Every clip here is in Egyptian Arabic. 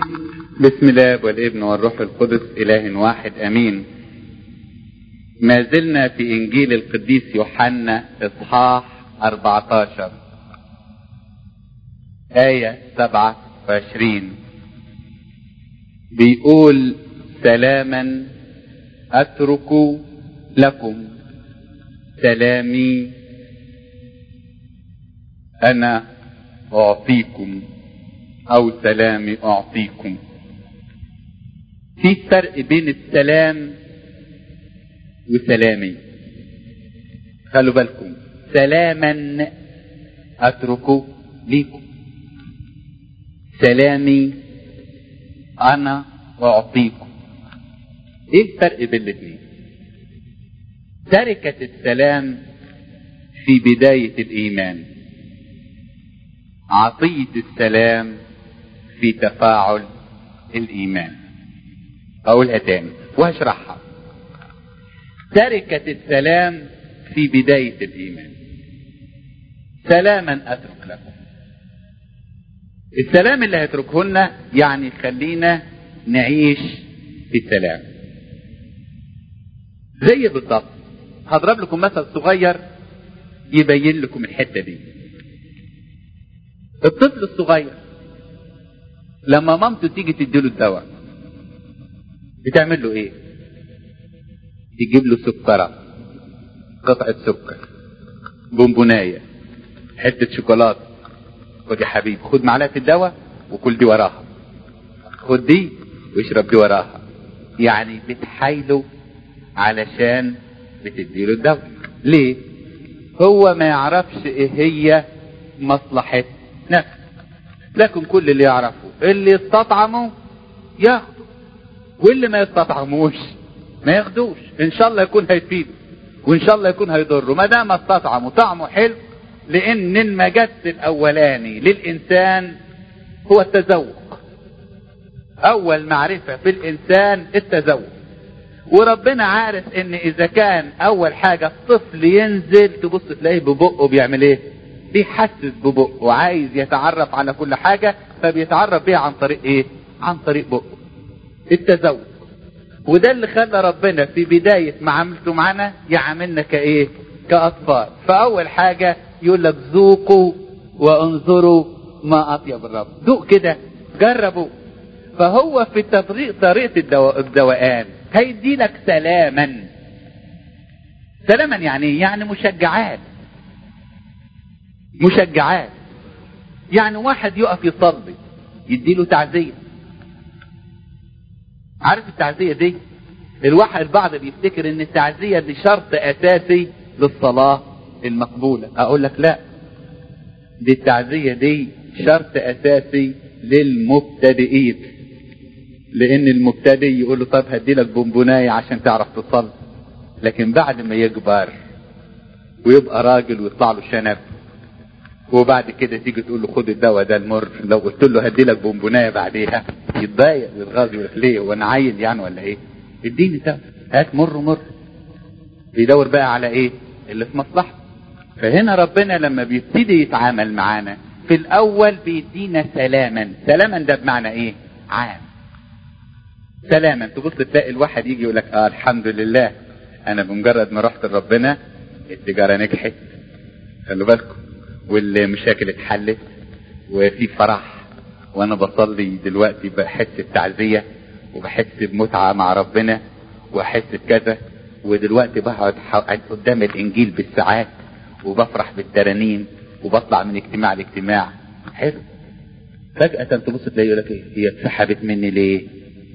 بسم الله والابن والروح القدس إله واحد أمين ما زلنا في إنجيل القديس يوحنا إصحاح 14 آية 27 بيقول سلاما أترك لكم سلامي أنا أعطيكم أو سلامي أعطيكم في فرق بين السلام وسلامي خلوا بالكم سلاما أتركه ليكم سلامي أنا أعطيكم إيه الفرق بين الاثنين تركة السلام في بداية الإيمان عطية السلام في تفاعل الإيمان أقولها تاني وهشرحها تركة السلام في بداية الإيمان سلاما أترك لكم السلام اللي هيتركه لنا يعني يخلينا نعيش في سلام زي بالضبط هضرب لكم مثل صغير يبين لكم الحته دي الطفل الصغير لما مامته تيجي تديله الدواء بتعمل له ايه تجيب له سكرة قطعة سكر بونبوناية حتة شوكولاتة خد يا حبيبي خد معلقة الدواء وكل دي وراها خد دي واشرب دي وراها يعني بتحايله علشان بتديله الدواء ليه هو ما يعرفش ايه هي مصلحة نفسه لكن كل اللي يعرفه اللي يستطعمه ياخده واللي ما يستطعموش ما ياخدوش ان شاء الله يكون هيفيده وان شاء الله يكون هيضره ما دام استطعمه طعمه حلو لان المجد الاولاني للانسان هو التذوق اول معرفة في الانسان التذوق وربنا عارف ان اذا كان اول حاجة الطفل ينزل تبص تلاقيه ببقه بيعمل ايه بيحسس ببقه وعايز يتعرف على كل حاجة فبيتعرف بيها عن طريق ايه عن طريق بقه التذوق وده اللي خلى ربنا في بداية معاملته معانا يعاملنا كايه كاطفال فاول حاجة يقول لك ذوقوا وانظروا ما اطيب الرب ذوق كده جربوا فهو في طريق طريقة الدو... الدوقان هيدي لك سلاما سلاما يعني يعني مشجعات مشجعات يعني واحد يقف يصلي يديله تعزية عارف التعزية دي الواحد البعض بيفتكر ان التعزية دي شرط اساسي للصلاة المقبولة اقول لك لا دي التعزية دي شرط اساسي للمبتدئين لان المبتدئ يقول له طب هدي لك بونبونايه عشان تعرف تصلي لكن بعد ما يكبر ويبقى راجل ويطلع له شنب وبعد كده تيجي تقول له خد الدواء ده المر لو قلت له هدي لك بونبونايه بعديها يتضايق ويتغاظ يقول ليه وانا عيل يعني ولا ايه اديني ده هات مر مر بيدور بقى على ايه اللي في مصلحته فهنا ربنا لما بيبتدي يتعامل معانا في الاول بيدينا سلاما سلاما ده بمعنى ايه عام سلاما تبص تلاقي الواحد يجي يقول لك اه الحمد لله انا بمجرد ما رحت لربنا التجاره نجحت خلوا بالكم والمشاكل اتحلت وفي فرح وانا بصلي دلوقتي بحس بتعزيه وبحس بمتعه مع ربنا واحس بكذا ودلوقتي بقعد قدام الانجيل بالساعات وبفرح بالترانيم وبطلع من اجتماع لاجتماع حلو فجأة تبص تلاقي يقول لك ايه هي اتسحبت مني ليه؟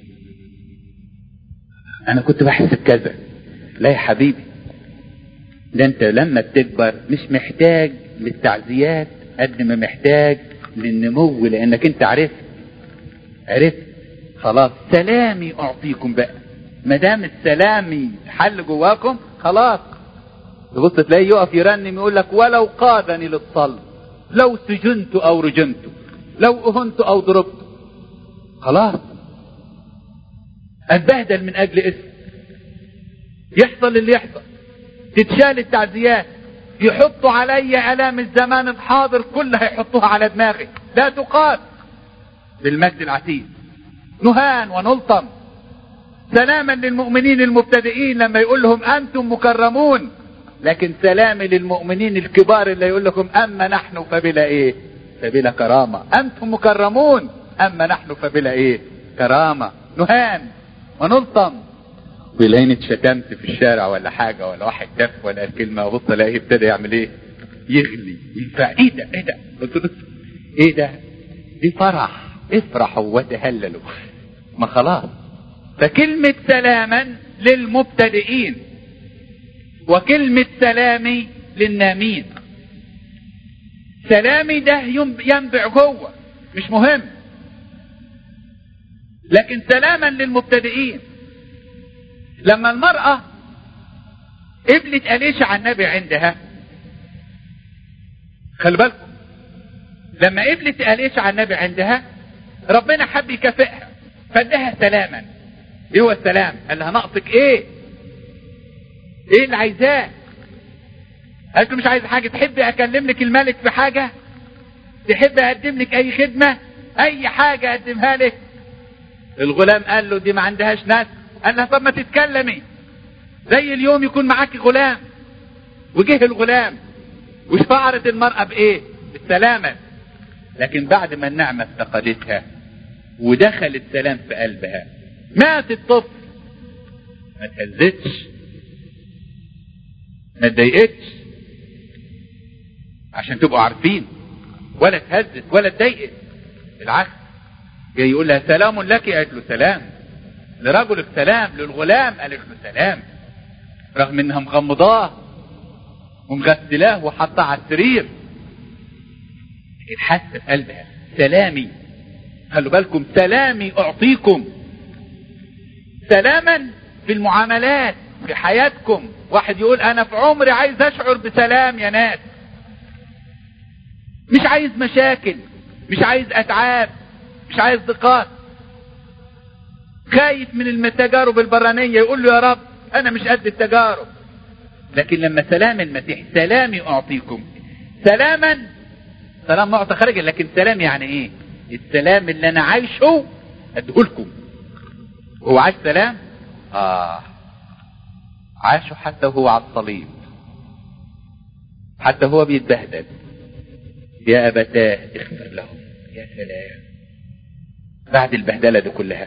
انا كنت بحس بكذا لا يا حبيبي ده انت لما بتكبر مش محتاج للتعزيات قد ما محتاج للنمو لانك انت عرفت عرفت خلاص سلامي اعطيكم بقى ما دام السلام حل جواكم خلاص تبص تلاقيه يقف يرنم يقول لك ولو قادني للصلب لو سجنت او رجمت لو اهنت او ضربت خلاص اتبهدل من اجل اسم يحصل اللي يحصل تتشال التعزيات يحطوا علي الام الزمان الحاضر كلها يحطوها على دماغي لا تقال بالمجد العتيد نهان ونلطم سلاما للمؤمنين المبتدئين لما يقول لهم انتم مكرمون لكن سلام للمؤمنين الكبار اللي يقول لكم اما نحن فبلا ايه فبلا كرامة انتم مكرمون اما نحن فبلا ايه كرامة نهان ونلطم ويلاقيني اتشتمت في الشارع ولا حاجة ولا واحد دف ولا كلمة وبص الاقيه ابتدى يعمل ايه يغلي ينفع ايه ده ايه ده قلت له ايه ده دي فرح افرحوا وتهللوا ما خلاص فكلمة سلاما للمبتدئين وكلمة سلامي للنامين سلامي ده ينبع جوه مش مهم لكن سلاما للمبتدئين لما المرأة قبلت أليش عن النبي عندها خلي بالكم لما قبلت أليش عن النبي عندها ربنا حب يكافئها فادها سلاما ايه هو السلام قال لها ناقصك ايه ايه اللي عايزاه قالت له مش عايز حاجة تحبي اكلم لك الملك في حاجة تحبي اقدم لك اي خدمة اي حاجة اقدمها لك الغلام قال له دي ما عندهاش ناس قال لها طب ما تتكلمي زي اليوم يكون معاكي غلام وجه الغلام وشعرت المرأة بايه بالسلامة لكن بعد ما النعمة افتقدتها ودخل السلام في قلبها مات الطفل ما تهزتش ما اتضايقتش عشان تبقوا عارفين ولا اتهزت ولا اتضايقت بالعكس جاي يقول لها سلام لك قالت له سلام لرجلك سلام للغلام قالت له سلام رغم انها مغمضاه ومغسلاه وحطاه على السرير لكن حاسه في قلبها سلامي خلوا بالكم سلامي اعطيكم سلاما في المعاملات في حياتكم واحد يقول انا في عمري عايز اشعر بسلام يا ناس مش عايز مشاكل مش عايز اتعاب مش عايز ضيقات خايف من التجارب البرانية يقول له يا رب انا مش قد التجارب لكن لما سلام المسيح سلامي اعطيكم سلاما سلام معطى خارجا لكن سلام يعني ايه السلام اللي انا عايشه اديهولكم هو عاش سلام اه عاشه حتى هو على الصليب حتى هو بيتبهدل يا ابتاه اغفر لهم يا سلام بعد البهدلة دي كلها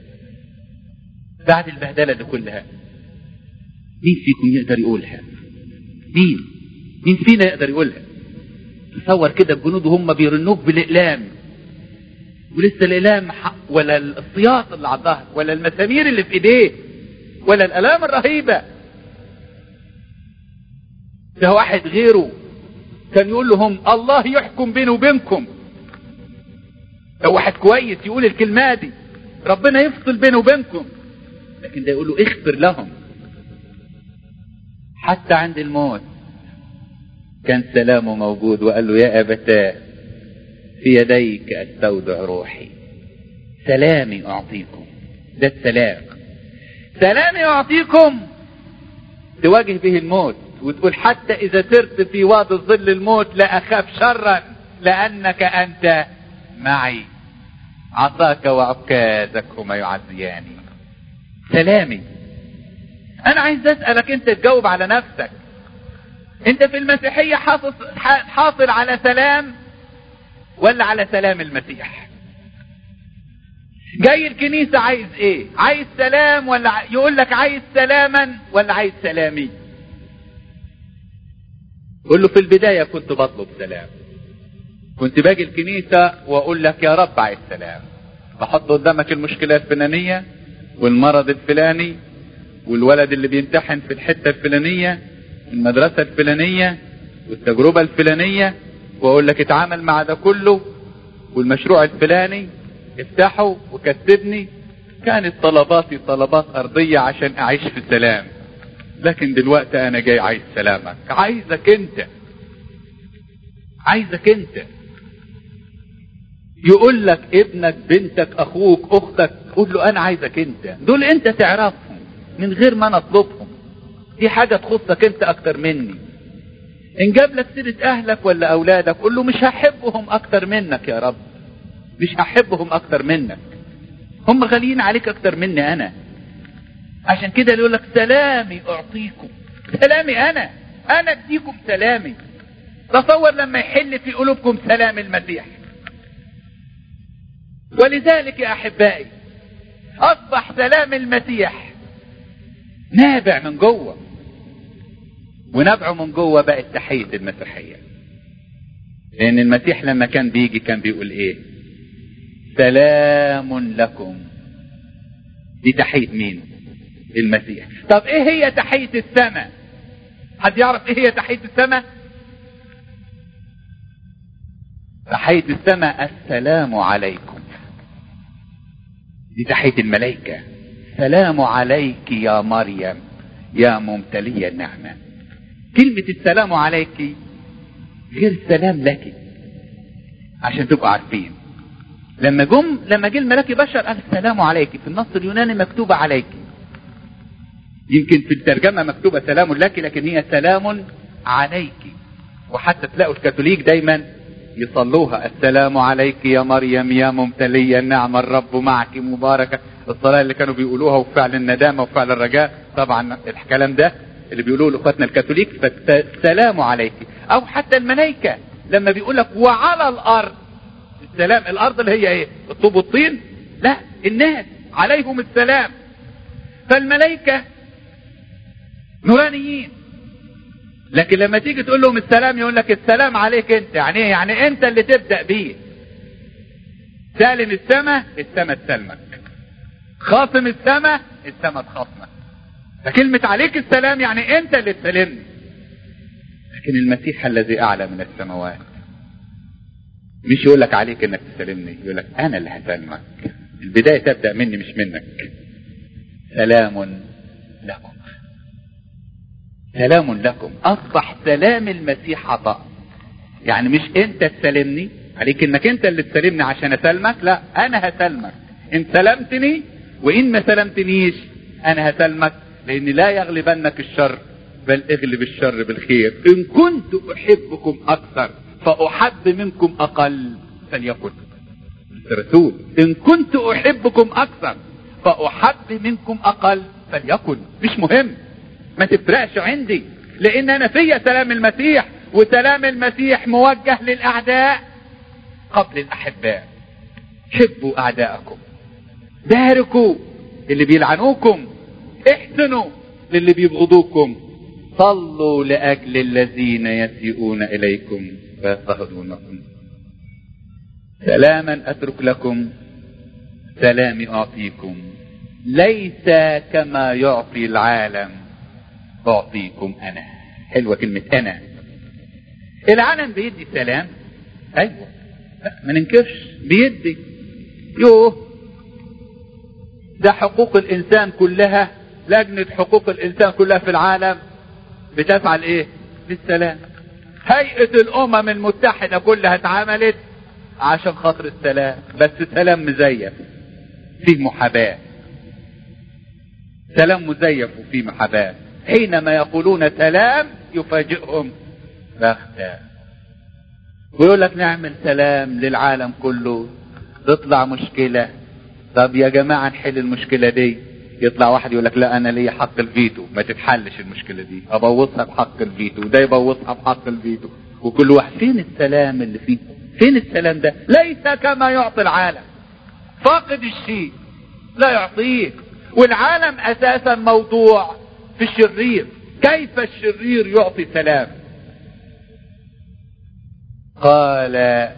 بعد البهدلة دي كلها مين فيكم يقدر يقولها مين مين فينا يقدر يقولها تصور كده الجنود وهم بيرنوك بالاقلام ولسه الاقلام ولا السياط اللي على الظهر ولا المسامير اللي في ايديه ولا الالام الرهيبه ده واحد غيره كان يقول لهم الله يحكم بيني وبينكم لو واحد كويس يقول الكلمه دي ربنا يفصل بيني وبينكم لكن ده يقول له اغفر لهم حتى عند الموت كان سلامه موجود وقال له يا أبتاه في يديك أستودع روحي سلامي أعطيكم ده السلام سلامي أعطيكم تواجه به الموت وتقول حتى إذا سرت في وادي ظل الموت لا أخاف شرا لأنك أنت معي عصاك وعكازك هما يعزياني سلامي أنا عايز أسألك أنت تجاوب على نفسك أنت في المسيحية حاصل, حاصل على سلام ولا على سلام المسيح جاي الكنيسة عايز ايه عايز سلام ولا يقول لك عايز سلاما ولا عايز سلامي قول له في البداية كنت بطلب سلام كنت باجي الكنيسة واقول لك يا رب عايز سلام بحط قدامك المشكلة الفلانية والمرض الفلاني والولد اللي بيمتحن في الحتة الفلانية المدرسة الفلانية والتجربة الفلانية واقول لك اتعامل مع ده كله والمشروع الفلاني افتحه وكتبني كانت طلباتي طلبات ارضية عشان اعيش في سلام لكن دلوقتي انا جاي عايز سلامك عايزك انت عايزك انت يقول لك ابنك بنتك اخوك اختك قول له انا عايزك انت دول انت تعرفهم من غير ما انا اطلبهم دي حاجة تخصك انت اكتر مني ان جاب لك سيرة اهلك ولا اولادك قول له مش هحبهم اكتر منك يا رب مش هحبهم اكتر منك هم غاليين عليك اكتر مني انا عشان كده يقول لك سلامي اعطيكم سلامي انا انا اديكم سلامي تصور لما يحل في قلوبكم سلام المسيح ولذلك يا احبائي اصبح سلام المسيح نابع من جوه ونبعه من جوه بقت تحية المسيحية لأن المسيح لما كان بيجي كان بيقول إيه؟ سلام لكم دي تحية مين؟ المسيح طب إيه هي تحية السماء؟ حد يعرف إيه هي تحية السماء؟ تحية السماء السلام عليكم دي تحية الملائكة سلام عليك يا مريم يا ممتلية النعمة كلمة السلام عليك غير سلام لك عشان تبقوا عارفين لما جم لما جه الملاك بشر قال السلام عليك في النص اليوناني مكتوبة عليك يمكن في الترجمة مكتوبة سلام لك لكن هي سلام عليك وحتى تلاقوا الكاثوليك دايما يصلوها السلام عليك يا مريم يا ممتلية النعمة الرب معك مباركة الصلاة اللي كانوا بيقولوها وفعل الندامة وفعل الرجاء طبعا الكلام ده اللي بيقولوه لاخواتنا الكاثوليك فالسلام عليك او حتى الملائكة لما بيقول لك وعلى الارض السلام الارض اللي هي ايه الطوب والطين لا الناس عليهم السلام فالملائكة نورانيين لكن لما تيجي تقول لهم السلام يقول لك السلام عليك انت يعني ايه يعني انت اللي تبدأ بيه سالم السماء السماء تسلمك خاصم السماء السماء تخاصمك فكلمة عليك السلام يعني انت اللي تسلمني لكن المسيح الذي اعلى من السماوات مش يقول لك عليك انك تسلمني يقول لك انا اللي هسلمك البداية تبدأ مني مش منك سلام لكم سلام لكم اصبح سلام المسيح عطاء يعني مش انت تسلمني عليك انك انت اللي تسلمني عشان اسلمك لا انا هسلمك ان سلمتني وان ما سلمتنيش انا هسلمك لان لا يغلبنك الشر بل اغلب الشر بالخير ان كنت احبكم اكثر فاحب منكم اقل فليكن الرسول ان كنت احبكم اكثر فاحب منكم اقل فليكن مش مهم ما تفرقش عندي لان انا فيا سلام المسيح وسلام المسيح موجه للاعداء قبل الاحباء حبوا اعداءكم باركوا اللي بيلعنوكم احسنوا للي بيبغضوكم صلوا لاجل الذين يسيئون اليكم ويضطهدونكم سلاما اترك لكم سلامي اعطيكم ليس كما يعطي العالم اعطيكم انا حلوه كلمه انا العالم بيدي سلام ايوه لا ما ننكرش بيدي يوه ده حقوق الانسان كلها لجنة حقوق الانسان كلها في العالم بتفعل ايه بالسلام هيئة الامم المتحدة كلها اتعملت عشان خاطر السلام بس سلام مزيف فيه محاباة سلام مزيف وفيه محاباة حينما يقولون سلام يفاجئهم بغتة ويقول لك نعمل سلام للعالم كله تطلع مشكلة طب يا جماعة نحل المشكلة دي يطلع واحد يقول لك لا انا ليا حق الفيتو ما تتحلش المشكلة دي ابوظها بحق الفيتو وده يبوظها بحق الفيتو وكل واحد فين السلام اللي فيه فين السلام ده ليس كما يعطي العالم فاقد الشيء لا يعطيه والعالم اساسا موضوع في الشرير كيف الشرير يعطي سلام قال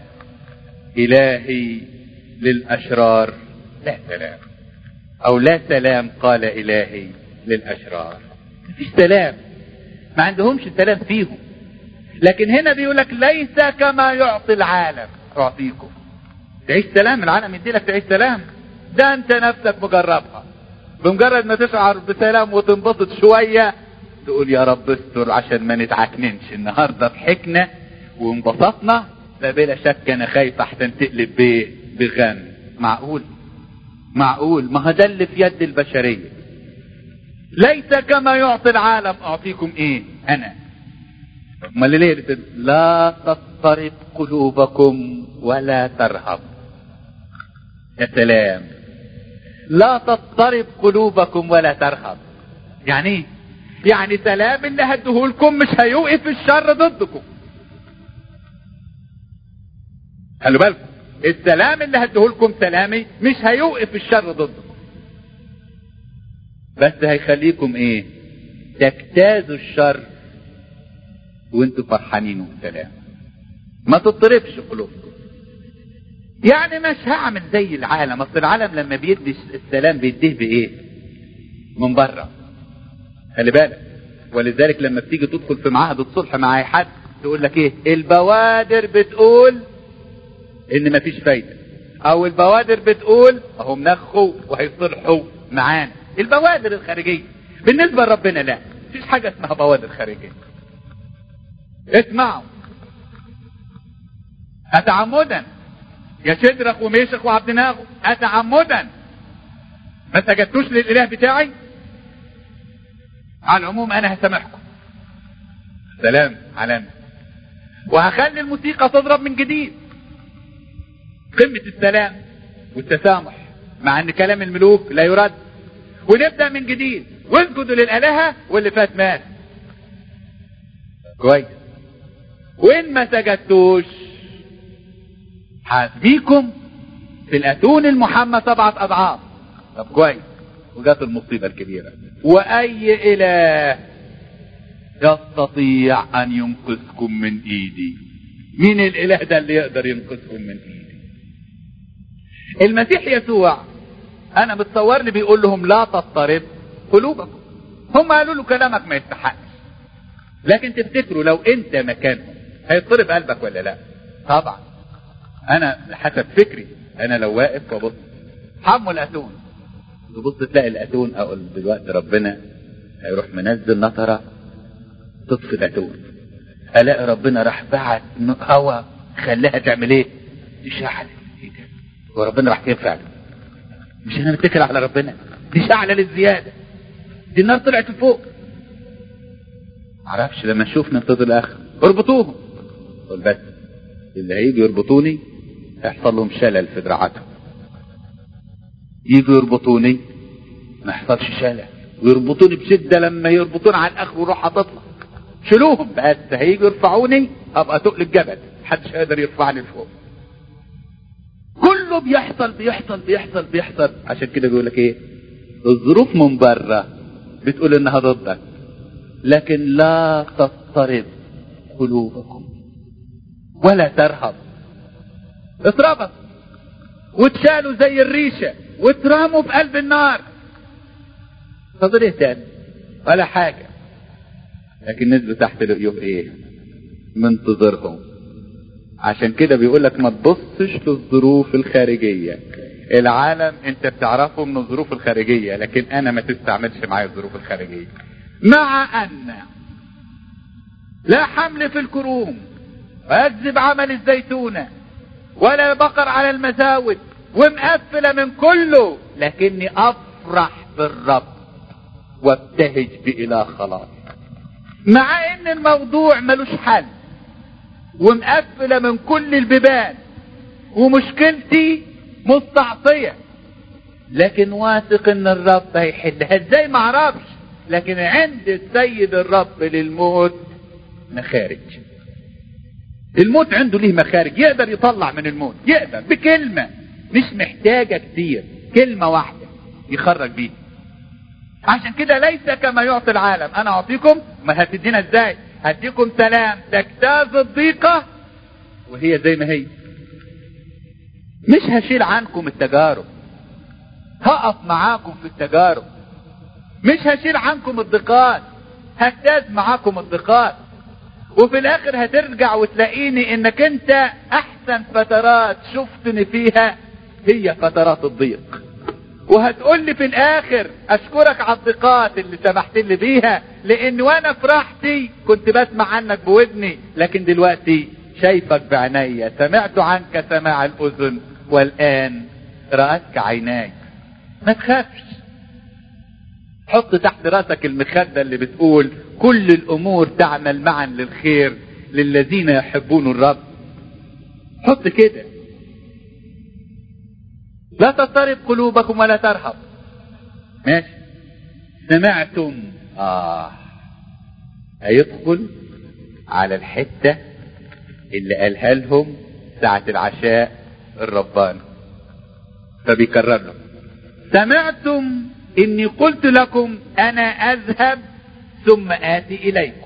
الهي للاشرار لا سلام او لا سلام قال الهي للاشرار مفيش سلام ما عندهمش سلام فيهم لكن هنا بيقول لك ليس كما يعطي العالم اعطيكم تعيش سلام العالم يدي لك تعيش سلام ده انت نفسك مجربها بمجرد ما تشعر بسلام وتنبسط شوية تقول يا رب استر عشان ما نتعكننش النهاردة ضحكنا وانبسطنا فبلا شك انا خايف احسن تقلب بيه بغم معقول معقول ما ده اللي في يد البشرية ليس كما يعطي العالم اعطيكم ايه انا امال ليه لا تضطرب قلوبكم ولا ترهب يا سلام لا تضطرب قلوبكم ولا ترهب يعني ايه يعني سلام اللي هديهولكم مش هيوقف الشر ضدكم خلوا بالكم السلام اللي هديهولكم سلامي مش هيوقف الشر ضدكم بس هيخليكم ايه تجتازوا الشر وانتوا فرحانين وسلام ما تضطربش قلوبكم يعني مش هعمل زي العالم اصل العالم لما بيدي السلام بيديه بايه من بره خلي بالك ولذلك لما بتيجي تدخل في معاهد الصلح مع اي حد تقول لك ايه البوادر بتقول ان مفيش فايده او البوادر بتقول هم نخوا وهيصلحوا معانا البوادر الخارجيه بالنسبه لربنا لا مفيش حاجه اسمها بوادر خارجيه اسمعوا أتعمدا يا شدرخ وميشخ وعبد ناغو أتعمدا ما سجدتوش للإله بتاعي على العموم أنا هسامحكم سلام علامة وهخلي الموسيقى تضرب من جديد قمة السلام والتسامح مع ان كلام الملوك لا يرد ونبدأ من جديد واسجدوا للآلهة واللي فات مات كويس وإن ما سجدتوش حاسبيكم في الأتون المحمى سبعة أضعاف طب كويس وجات المصيبة الكبيرة وأي إله يستطيع أن ينقذكم من إيدي مين الإله ده اللي يقدر ينقذكم من إيدي المسيح يسوع أنا متصور لي بيقول لهم لا تضطرب قلوبكم هم قالوا له كلامك ما يستحقش لكن تفتكروا لو أنت مكانهم هيضطرب قلبك ولا لا طبعا انا حسب فكري انا لو واقف وبص حموا الاتون تبص تلاقي الاتون اقول دلوقتي ربنا هيروح منزل نطرة تطفي الاتون الاقي ربنا راح بعت هوا خلاها تعمل ايه تشعل ايه ده وربنا راح ينفع مش انا متكل على ربنا دي شعلة للزيادة دي النار طلعت لفوق معرفش لما نشوف ننتظر الاخر اربطوهم قول بس اللي هيجي يربطوني هيحصل لهم شلل في دراعاتهم يجوا يربطوني ما يحصلش شلل ويربطوني بشده لما يربطوني على الاخر والروح هتطلع شيلوهم بس هيجوا يرفعوني ابقى تقل الجبل محدش قادر يرفعني لفوق كله بيحصل بيحصل بيحصل بيحصل عشان كده بيقول لك ايه الظروف من بره بتقول انها ضدك لكن لا تضطرب قلوبكم ولا ترهب اتربط واتشالوا زي الريشة واترموا في قلب النار فضل ايه تاني ولا حاجة لكن نزلوا تحت لقيوه ايه منتظرهم عشان كده بيقول لك ما تبصش للظروف الخارجية العالم انت بتعرفه من الظروف الخارجية لكن انا ما تستعملش معايا الظروف الخارجية مع ان لا حمل في الكروم واكذب عمل الزيتونة ولا بقر على المزاود ومقفلة من كله لكني افرح بالرب وابتهج بإله خلاص مع ان الموضوع ملوش حل ومقفلة من كل البيبان ومشكلتي مستعصية لكن واثق ان الرب هيحلها ازاي معرفش لكن عند السيد الرب للموت مخارج الموت عنده ليه مخارج يقدر يطلع من الموت يقدر بكلمة مش محتاجة كتير كلمة واحدة يخرج بيها عشان كده ليس كما يعطي العالم انا اعطيكم ما هتدينا ازاي هديكم سلام تجتاز الضيقة وهي زي ما هي مش هشيل عنكم التجارب هقف معاكم في التجارب مش هشيل عنكم الضيقات هجتاز معاكم الضيقات وفي الاخر هترجع وتلاقيني انك انت احسن فترات شفتني فيها هي فترات الضيق وهتقول لي في الاخر اشكرك على الضيقات اللي سمحت لي بيها لان وانا في راحتي كنت بسمع عنك بودني لكن دلوقتي شايفك بعينيا سمعت عنك سماع الاذن والان رأتك عيناي ما تخافش حط تحت راسك المخدة اللي بتقول كل الامور تعمل معا للخير للذين يحبون الرب حط كده لا تضطرب قلوبكم ولا ترهب ماشي سمعتم اه هيدخل على الحتة اللي قالها لهم ساعة العشاء الرباني فبيكرر لهم سمعتم اني قلت لكم انا اذهب ثم اتي اليكم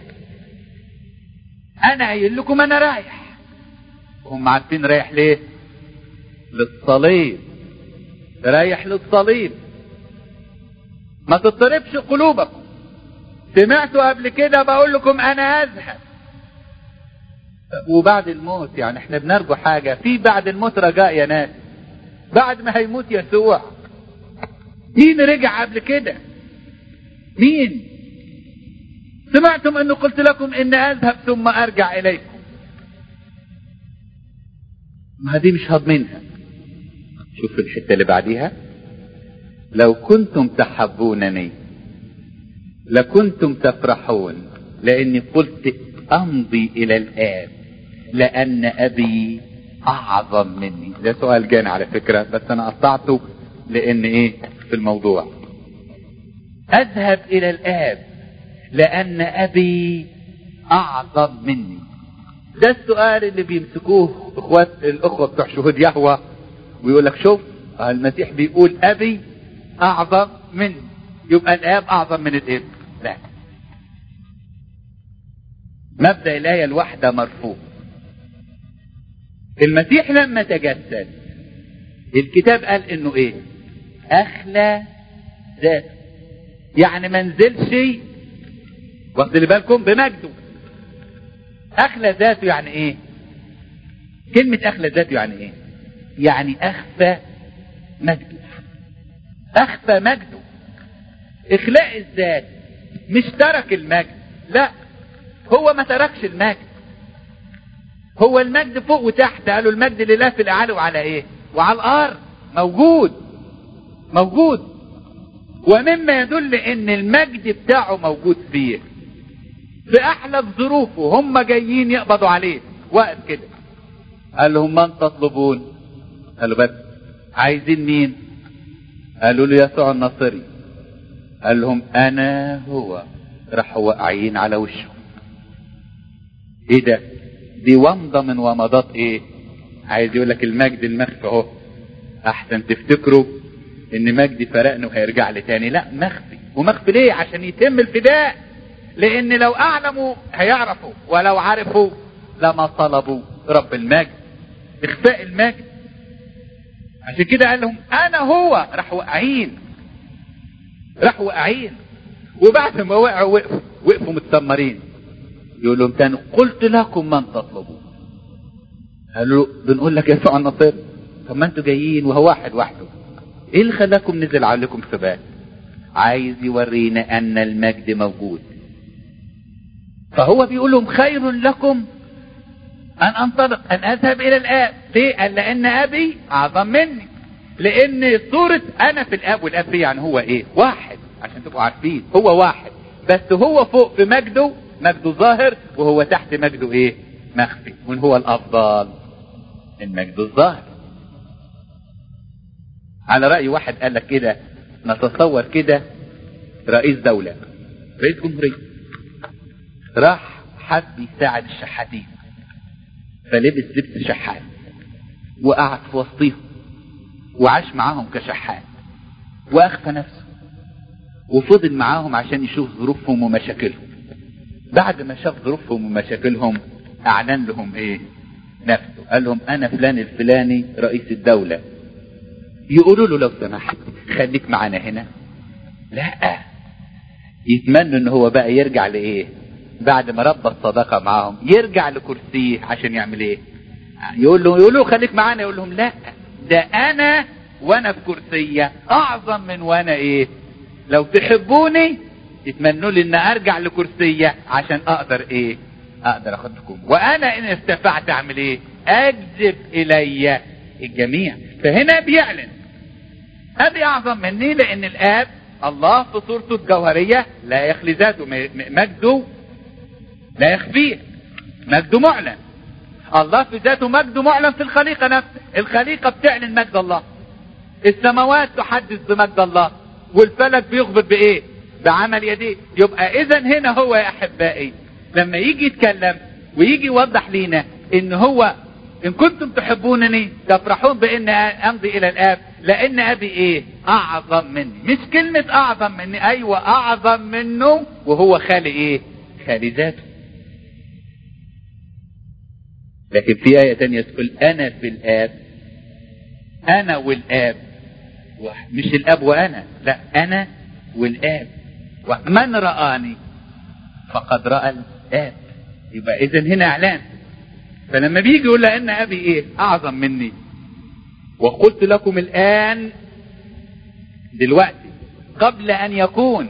انا قايل لكم انا رايح هم عارفين رايح ليه للصليب رايح للصليب ما تضطربش قلوبكم سمعتوا قبل كده بقول لكم انا اذهب وبعد الموت يعني احنا بنرجو حاجة في بعد الموت رجاء يا ناس بعد ما هيموت يسوع مين رجع قبل كده مين سمعتم انه قلت لكم ان اذهب ثم ارجع اليكم ما دي مش هضمنها شوف الحته اللي بعديها لو كنتم تحبونني لكنتم تفرحون لاني قلت امضي الى الاب لان ابي اعظم مني ده سؤال جاني على فكره بس انا قطعته لان ايه في الموضوع اذهب الى الاب لان ابي اعظم مني ده السؤال اللي بيمسكوه اخوات الاخوه بتوع شهود يهوى ويقول لك شوف المسيح بيقول ابي اعظم مني يبقى الاب اعظم من الابن لا مبدا الايه الواحده مرفوض المسيح لما تجسد الكتاب قال انه ايه اخلى ذاته يعني ما نزلش واخد بالكم بمجده اخلى ذاته يعني ايه كلمة اخلى ذاته يعني ايه يعني اخفى مجده اخفى مجده اخلاء الذات مش ترك المجد لا هو ما تركش المجد هو المجد فوق وتحت قالوا المجد لله في الاعالي وعلى ايه وعلى الارض موجود موجود ومما يدل ان المجد بتاعه موجود فيه في احلى ظروفه هم جايين يقبضوا عليه وقت كده قال لهم من تطلبون قالوا بس عايزين مين قالوا له يسوع الناصري قال لهم انا هو راحوا واقعين على وشه ايه ده دي ومضة من ومضات ايه عايز يقول لك المجد المخفي اهو احسن تفتكروا ان مجدي فرقني وهيرجع لي تاني لا مخفي ومخفي ليه عشان يتم الفداء لان لو اعلموا هيعرفوا ولو عرفوا لما طلبوا رب المجد اخفاء المجد عشان كده قال لهم انا هو راح واقعين راح واقعين وبعد ما وقعوا وقفوا وقفوا متسمرين يقول لهم تاني قلت لكم من تطلبون قالوا له بنقول لك يسوع النصير طب ما انتوا جايين وهو واحد وحده ايه اللي خلاكم نزل عليكم ثبات عايز يورينا ان المجد موجود فهو بيقول لهم خير لكم ان انطلق ان اذهب الى الاب ليه قال لان ابي اعظم مني لان صورة انا في الاب والاب في يعني هو ايه واحد عشان تبقوا عارفين هو واحد بس هو فوق في مجده مجده ظاهر وهو تحت مجده ايه مخفي وان هو الافضل المجد الظاهر على رأي واحد قال لك كده نتصور كده رئيس دولة رئيس جمهورية راح حب يساعد الشحاتين فلبس لبس شحات وقعد في وسطيهم وعاش معاهم كشحات واخفى نفسه وفضل معاهم عشان يشوف ظروفهم ومشاكلهم بعد ما شاف ظروفهم ومشاكلهم اعلن لهم ايه نفسه قال لهم انا فلان الفلاني رئيس الدولة يقولوا له لو سمحت خليك معانا هنا لا يتمنوا ان هو بقى يرجع لايه بعد ما ربى الصداقة معاهم يرجع لكرسيه عشان يعمل ايه يقول له يقول له خليك معانا يقول لهم لا ده انا وانا في كرسية اعظم من وانا ايه لو تحبوني يتمنوا لي ان ارجع لكرسية عشان اقدر ايه اقدر اخدكم وانا ان استفعت اعمل ايه اجذب الي الجميع فهنا بيعلن ابي اعظم مني لان الاب الله في صورته الجوهرية لا يخلي ذاته مجده لا يخفيه مجده معلن الله في ذاته مجده معلن في الخليقة نفسه الخليقة بتعلن مجد الله السماوات تحدث بمجد الله والفلك بيخبر بايه بعمل يديه يبقى اذا هنا هو يا احبائي لما يجي يتكلم ويجي يوضح لينا ان هو ان كنتم تحبونني تفرحون بان امضي الى الاب لان ابي ايه اعظم مني مش كلمة اعظم مني ايوه اعظم منه وهو خالي ايه خالي ذاته لكن في آية تانية تقول أنا في الآب أنا والآب مش الآب وأنا لا أنا والآب ومن رآني فقد رأى الآب يبقى إذا هنا إعلان فلما بيجي يقول لأن أبي إيه أعظم مني وقلت لكم الآن دلوقتي قبل أن يكون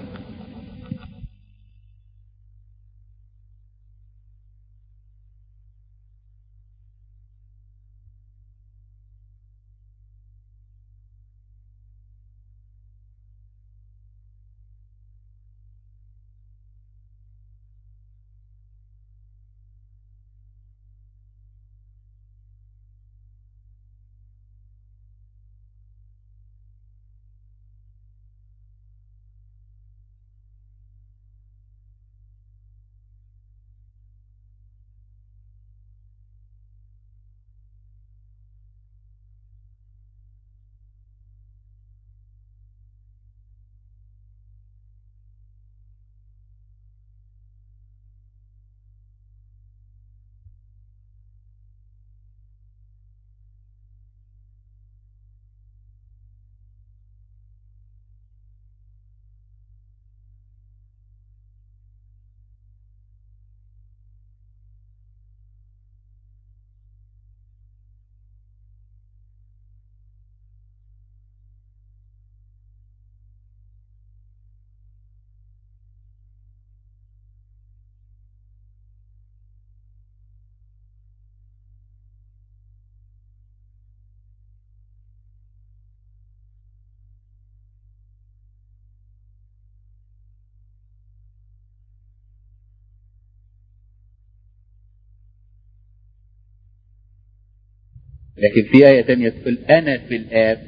لكن في آية تانية تقول أنا في الآب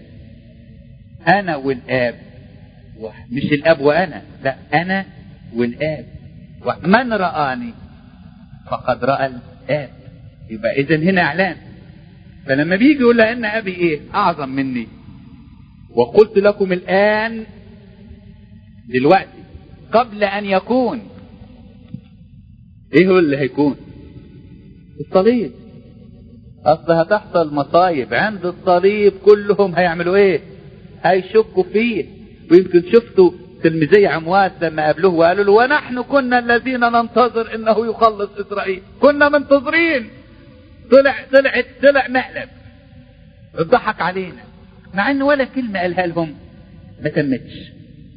أنا والآب مش الآب وأنا لا أنا والآب ومن رآني فقد رأى الآب يبقى إذا هنا إعلان فلما بيجي يقول لأن أبي إيه أعظم مني وقلت لكم الآن دلوقتي قبل أن يكون إيه هو اللي هيكون الصليب اصل هتحصل مصايب عند الصليب كلهم هيعملوا ايه هيشكوا فيه ويمكن شفتوا تلميذي عمواس لما قابلوه وقالوا له ونحن كنا الذين ننتظر انه يخلص اسرائيل كنا منتظرين طلع طلع طلع مقلب اتضحك علينا مع ان ولا كلمه قالها لهم ما تمتش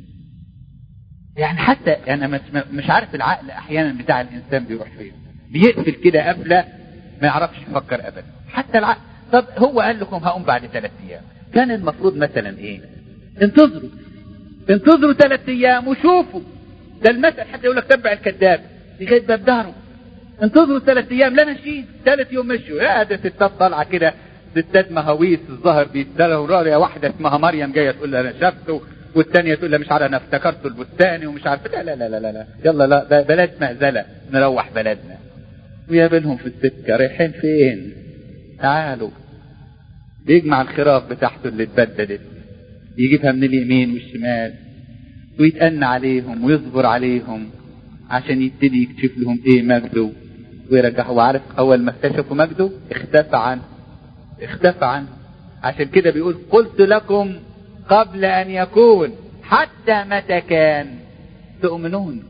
يعني حتى انا مش مش عارف العقل احيانا بتاع الانسان بيروح فين بيقفل كده قفله ما يعرفش يفكر ابدا حتى العقل طب هو قال لكم هقوم بعد ثلاث ايام كان المفروض مثلا ايه انتظروا انتظروا ثلاث ايام وشوفوا ده المثل حتى يقول لك تبع الكذاب لغايه باب داره انتظروا ثلاث ايام لا ماشيين ثالث يوم مشوا يا ده ستات طالعه كده ستات مهاويس الظهر بيتسالوا رايه واحده اسمها مريم جايه تقول لها انا شفته والثانيه تقول لها مش عارف انا افتكرته البستاني ومش عارف لا لا لا لا لا, لا. يلا لا بلاش مهزله نروح بلدنا ويقابلهم في السكة رايحين فين تعالوا يجمع الخراف بتاعته اللي اتبدلت يجيبها من اليمين والشمال ويتأنى عليهم ويصبر عليهم عشان يبتدي يكشف لهم ايه مجده ويرجعه وعارف اول ما اكتشفوا مجده اختفى عنه اختفى عنه عشان كده بيقول قلت لكم قبل ان يكون حتى متى كان تؤمنون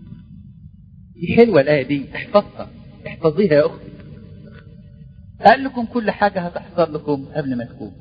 دي حلوة الآية دي احفظها احفظيها يا أختي قال لكم كل حاجة هتحصل لكم قبل ما تكون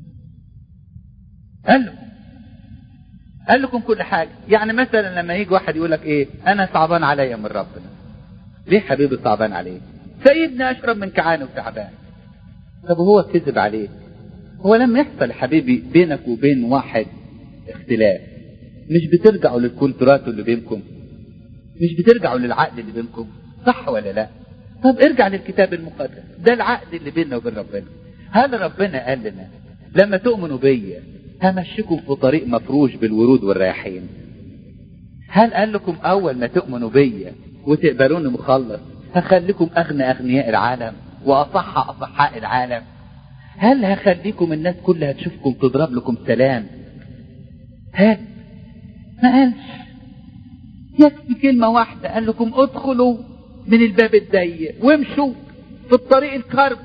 قال لكم قال لكم كل حاجة يعني مثلا لما يجي واحد يقول لك ايه انا صعبان عليا من ربنا ليه حبيبي صعبان عليه سيدنا اشرب من كعانه وتعبان طب هو كذب عليه هو لما يحصل يا حبيبي بينك وبين واحد اختلاف مش بترجعوا للكونترات اللي بينكم مش بترجعوا للعقد اللي بينكم صح ولا لا طب ارجع للكتاب المقدس ده العقد اللي بيننا وبين ربنا هل ربنا قال لنا لما تؤمنوا بيا همشيكم في طريق مفروش بالورود والرياحين هل قال لكم اول ما تؤمنوا بيا وتقبلوني مخلص هخليكم اغنى اغنياء العالم واصح اصحاء العالم هل هخليكم الناس كلها تشوفكم تضرب لكم سلام هل ما قالش يكفي كلمة واحدة قال لكم ادخلوا من الباب الضيق وامشوا في الطريق الكرب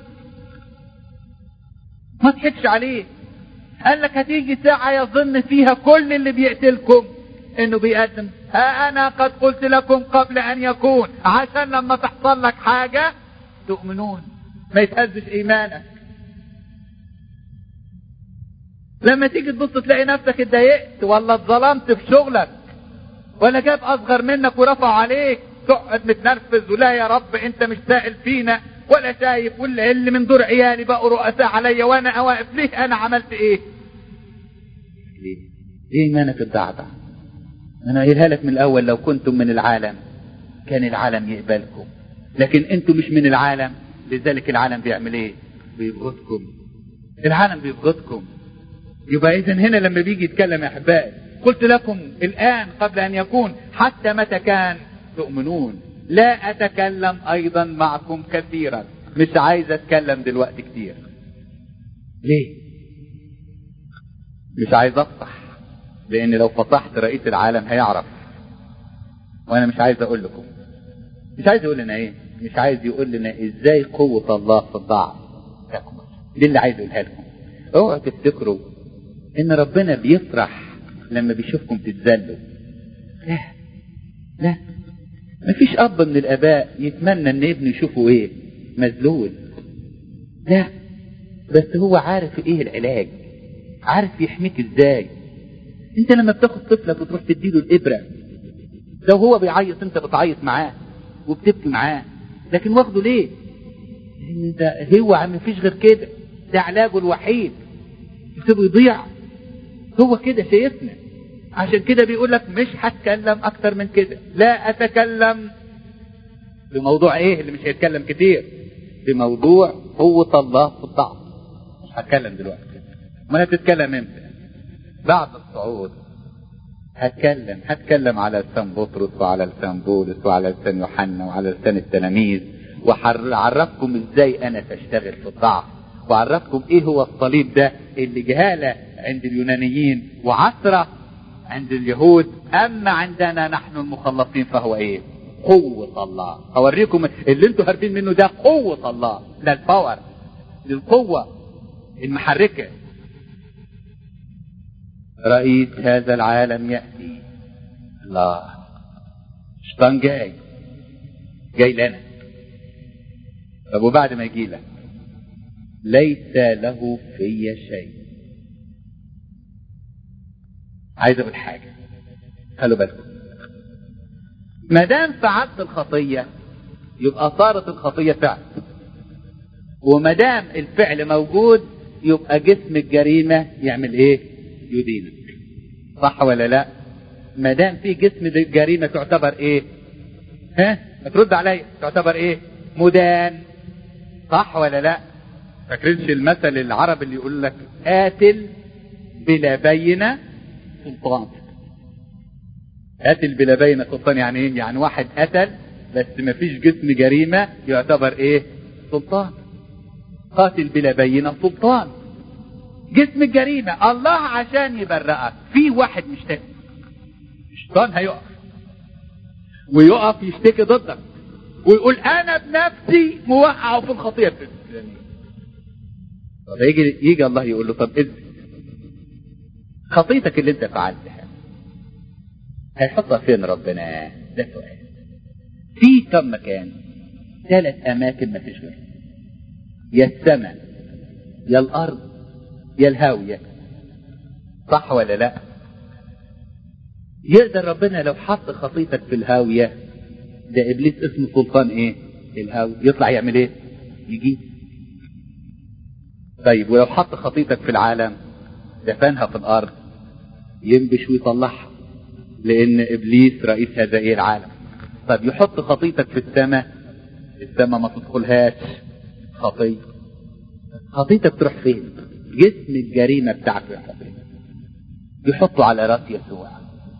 ما تحكش عليه قال لك هتيجي ساعة يظن فيها كل اللي بيقتلكم انه بيقدم ها انا قد قلت لكم قبل ان يكون عشان لما تحصل لك حاجة تؤمنون ما يتهزش ايمانك لما تيجي تبص تلاقي نفسك اتضايقت ولا اتظلمت في شغلك ولا جاب اصغر منك ورفع عليك تقعد متنرفز ولا يا رب انت مش سائل فينا ولا شايف ولا اللي من دور عيالي بقوا رؤساء عليا وانا اواقف ليه انا عملت ايه ليه ليه ايمانك الضعضع انا قايلها لك من الاول لو كنتم من العالم كان العالم يقبلكم لكن انتم مش من العالم لذلك العالم بيعمل ايه بيبغضكم العالم بيبغضكم يبقى اذا هنا لما بيجي يتكلم يا احبائي قلت لكم الان قبل ان يكون حتى متى كان تؤمنون لا اتكلم ايضا معكم كثيرا مش عايز اتكلم دلوقتي كتير ليه مش عايز افصح لان لو فصحت رئيس العالم هيعرف وانا مش عايز اقول لكم مش عايز يقول لنا ايه مش عايز يقول لنا ازاي قوة الله في الضعف تكمل دي اللي عايز اقولها لكم اوعوا تفتكروا ان ربنا بيفرح لما بيشوفكم تتذلوا لا لا مفيش اب من الاباء يتمنى ان ابنه يشوفه ايه مذلول لا بس هو عارف ايه العلاج عارف يحميك ازاي انت لما بتاخد طفلك وتروح تديله الابره لو هو بيعيط انت بتعيط معاه وبتبكي معاه لكن واخده ليه لان ده هو مفيش غير كده ده علاجه الوحيد يسيبه يضيع هو كده شايفنا عشان كده بيقول لك مش هتكلم اكتر من كده لا اتكلم بموضوع ايه اللي مش هيتكلم كتير بموضوع قوة الله في الضعف مش هتكلم دلوقتي ما هتتكلم امتى بعد الصعود هتكلم هتكلم على لسان بطرس وعلى لسان بولس وعلى لسان يوحنا وعلى لسان التلاميذ وعرفكم ازاي انا تشتغل في الضعف وعرفكم ايه هو الصليب ده اللي جهالة عند اليونانيين وعثرة عند اليهود اما عندنا نحن المخلصين فهو ايه قوة الله اوريكم اللي انتوا هاربين منه ده قوة الله ده الباور القوة المحركة رئيس هذا العالم يأتي الله شيطان جاي جاي لنا طب وبعد ما يجي لك ليس له في شيء عايز اقول حاجه خلوا بالكم ما دام فعلت الخطيه يبقى صارت الخطيه فعل وما دام الفعل موجود يبقى جسم الجريمه يعمل ايه يدينك صح ولا لا ما دام في جسم الجريمه تعتبر ايه ها ما ترد عليا تعتبر ايه مدان صح ولا لا فاكرينش المثل العربي اللي يقول لك قاتل بلا بينة سلطان قاتل بلا بينة سلطان يعني ايه يعني واحد قتل بس ما فيش جسم جريمة يعتبر ايه سلطان قاتل بلا بينة سلطان جسم الجريمة الله عشان يبرئك في واحد مشتكي الشيطان هيقف ويقف يشتكي ضدك ويقول انا بنفسي موقعه في الخطيه الفلانيه طب يجي يجي الله يقول له طب اذن خطيتك اللي انت فعلتها هيحطها فين ربنا ده سؤال في كم مكان ثلاث اماكن ما فيش غيرهم يا السماء يا الارض يا الهاويه صح ولا لا يقدر ربنا لو حط خطيتك في الهاويه ده ابليس اسمه سلطان ايه الهاوي يطلع يعمل ايه يجي طيب ولو حط خطيتك في العالم دفنها في الارض ينبش ويطلعها لان ابليس رئيس هذا ايه العالم طب يحط خطيتك في السماء السماء ما تدخلهاش خطيه خطيتك تروح فين جسم الجريمه بتاعته يا خطيه يحطوا على راس يسوع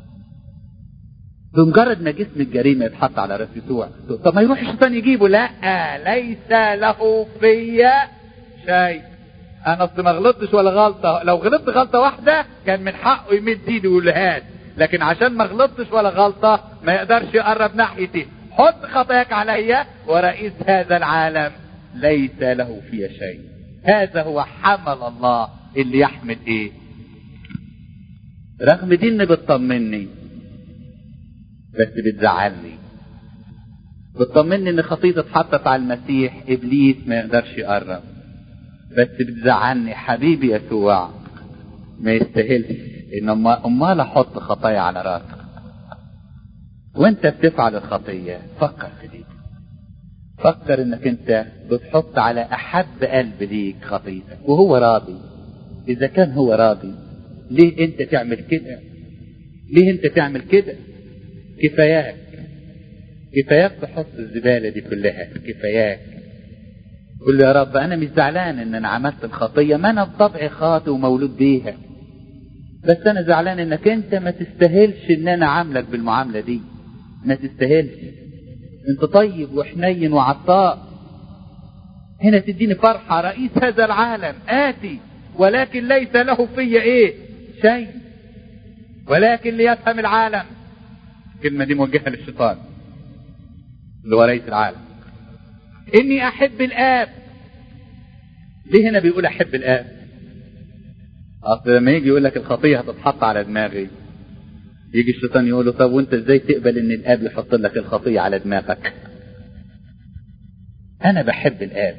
بمجرد ما جسم الجريمه يتحط على راس يسوع طب ما يروح الشيطان يجيبه لا ليس له فيا شيء انا اصل ما غلطتش ولا غلطه لو غلطت غلطه واحده كان من حقه يمد ايده ويقول هات لكن عشان ما غلطتش ولا غلطه ما يقدرش يقرب ناحيتي حط خطاياك عليا ورئيس هذا العالم ليس له في شيء هذا هو حمل الله اللي يحمل ايه رغم دي ان بتطمني بس بتزعلني بتطمني ان خطيتي اتحطت على المسيح ابليس ما يقدرش يقرب بس بتزعلني حبيبي يسوع ما يستاهلش ان امال احط خطايا على راسك وانت بتفعل الخطيه فكر في دي فكر انك انت بتحط على احب قلب ليك خطيتك وهو راضي اذا كان هو راضي ليه انت تعمل كده ليه انت تعمل كده كفاياك كفاياك تحط الزبالة دي كلها كفاياك قول له يا رب انا مش زعلان ان انا عملت الخطية ما انا بطبعي خاطئ ومولود بيها بس انا زعلان انك انت ما تستاهلش ان انا عاملك بالمعاملة دي ما تستاهلش انت طيب وحنين وعطاء هنا تديني فرحة رئيس هذا العالم آتي ولكن ليس له في ايه شيء ولكن ليفهم العالم الكلمة دي موجهة للشيطان اللي هو رئيس العالم اني احب الاب ليه هنا بيقول احب الاب اصل لما يجي يقول لك الخطية هتتحط على دماغي يجي الشيطان يقول له طب وانت ازاي تقبل ان الاب يحط لك الخطية على دماغك انا بحب الاب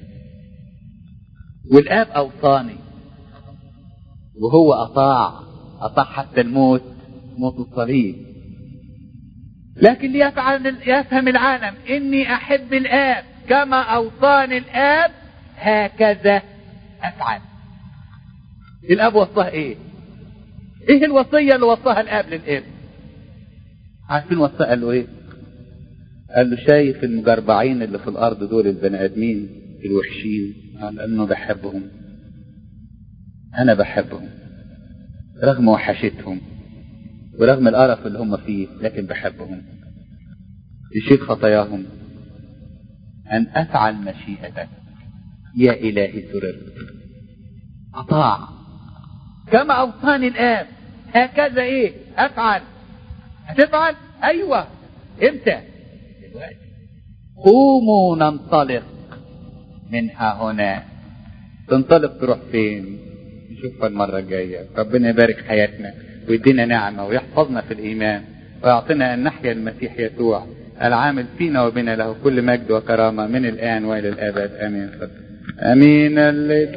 والاب اوصاني وهو اطاع اطاع حتى الموت موت الصليب لكن ليفعل يفهم العالم اني احب الاب كما اوصاني الاب هكذا افعل الاب وصاه ايه ايه الوصية اللي وصاها الاب للابن عارفين وصاه قال له ايه قال له شايف المجربعين اللي في الارض دول البني ادمين الوحشين قال انه بحبهم انا بحبهم رغم وحشتهم ورغم القرف اللي هم فيه لكن بحبهم يشيل خطاياهم ان افعل مشيئتك يا الهي سررت اطاع كما اوصاني الاب هكذا ايه افعل هتفعل ايوه امتى دلوقتي قوموا ننطلق منها هنا تنطلق تروح فين نشوفها المرة الجاية ربنا يبارك حياتنا ويدينا نعمة ويحفظنا في الإيمان ويعطينا أن نحيا المسيح يسوع العامل فينا وبنا له كل مجد وكرامة من الآن وإلى الآباد آمين آمين الليل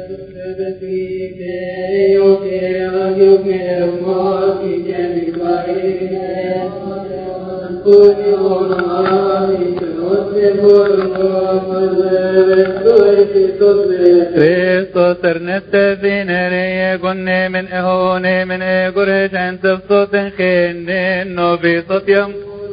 Kristus er nette vinere gonne men ehone men egore jant soten khen no vi sotyam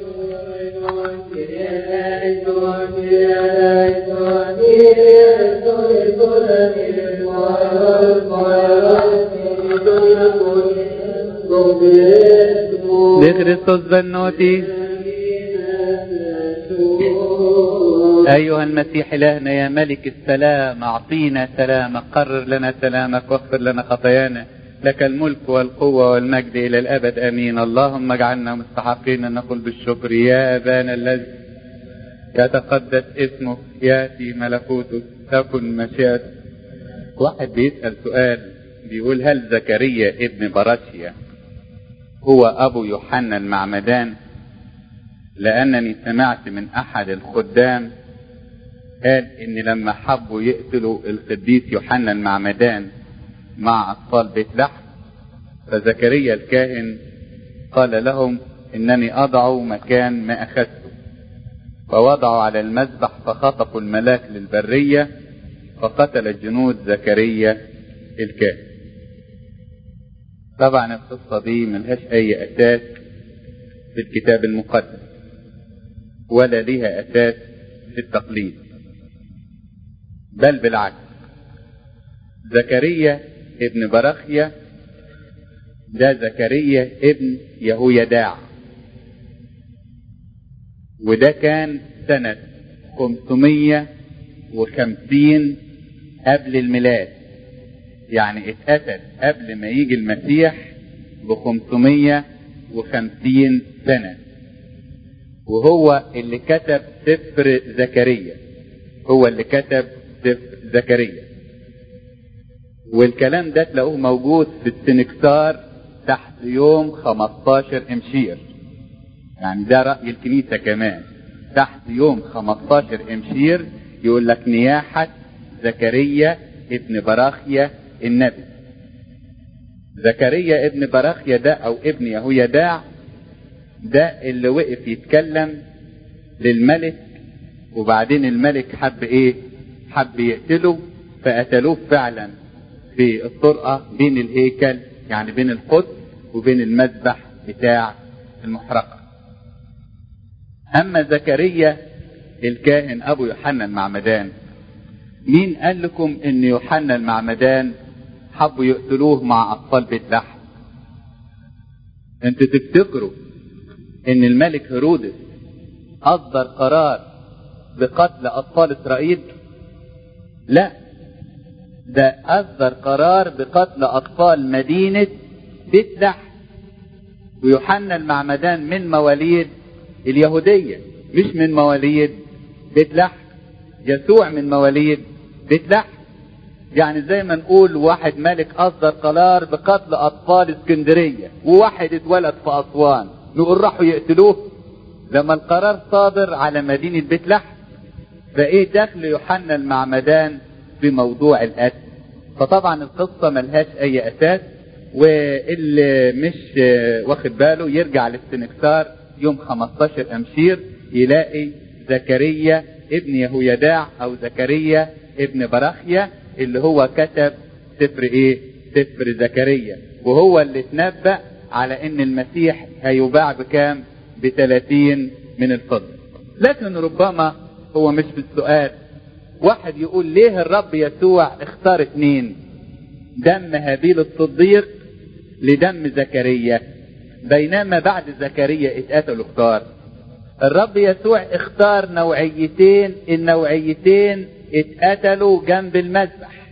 لكريستوس بنوتي أيها المسيح إلهنا يا ملك السلام أعطينا سلامك قرر لنا سلامك واغفر لنا خطايانا لك الملك والقوة والمجد إلى الأبد أمين اللهم اجعلنا مستحقين أن نقول بالشكر يا أبانا الذي يتقدس اسمك يأتي ملكوتك تكن مشيئتك واحد بيسأل سؤال بيقول هل زكريا ابن براشيا هو أبو يوحنا المعمدان لأنني سمعت من أحد الخدام قال إن لما حبوا يقتلوا القديس يوحنا المعمدان مع أطفال بيت لحم فزكريا الكاهن قال لهم إنني أضع مكان ما أخذته فوضعوا على المذبح فخطفوا الملاك للبرية فقتل الجنود زكريا الكاهن طبعا القصة دي ملهاش أي أساس في الكتاب المقدس ولا لها أساس في التقليد بل بالعكس زكريا ابن براخيا ده زكريا ابن يهويداع وده كان سنة 550 قبل الميلاد يعني اتقتل قبل ما يجي المسيح ب 550 سنة وهو اللي كتب سفر زكريا هو اللي كتب سفر زكريا والكلام ده تلاقوه موجود في السنكسار تحت يوم 15 امشير يعني ده رأي الكنيسة كمان تحت يوم 15 امشير يقول لك نياحة زكريا ابن براخيا النبي زكريا ابن براخيا ده او ابن يهويداع ده اللي وقف يتكلم للملك وبعدين الملك حب ايه حب يقتله فقتلوه فعلا في الطرقة بين الهيكل يعني بين القدس وبين المذبح بتاع المحرقة اما زكريا الكاهن ابو يوحنا المعمدان مين قال لكم ان يوحنا المعمدان حبوا يقتلوه مع اطفال بيت لحم انتوا تفتكروا ان الملك هيرودس اصدر قرار بقتل اطفال اسرائيل لا ده اصدر قرار بقتل اطفال مدينة بيت لحم ويوحنا المعمدان من مواليد اليهودية مش من مواليد بيت لحم يسوع من مواليد بيت لحم يعني زي ما نقول واحد ملك اصدر قرار بقتل اطفال اسكندرية وواحد اتولد في اسوان نقول راحوا يقتلوه لما القرار صادر على مدينة بيت لحم فايه دخل يوحنا المعمدان في موضوع القتل فطبعا القصة ملهاش اي اساس واللي مش واخد باله يرجع للسنكسار يوم 15 امشير يلاقي زكريا ابن يهويداع او زكريا ابن براخيا اللي هو كتب سفر ايه سفر زكريا وهو اللي اتنبأ على ان المسيح هيباع بكام بثلاثين من الفضل لكن ربما هو مش في السؤال واحد يقول ليه الرب يسوع اختار اتنين دم هابيل الصديق لدم زكريا بينما بعد زكريا اتقتلوا اختار الرب يسوع اختار نوعيتين النوعيتين اتقتلوا جنب المذبح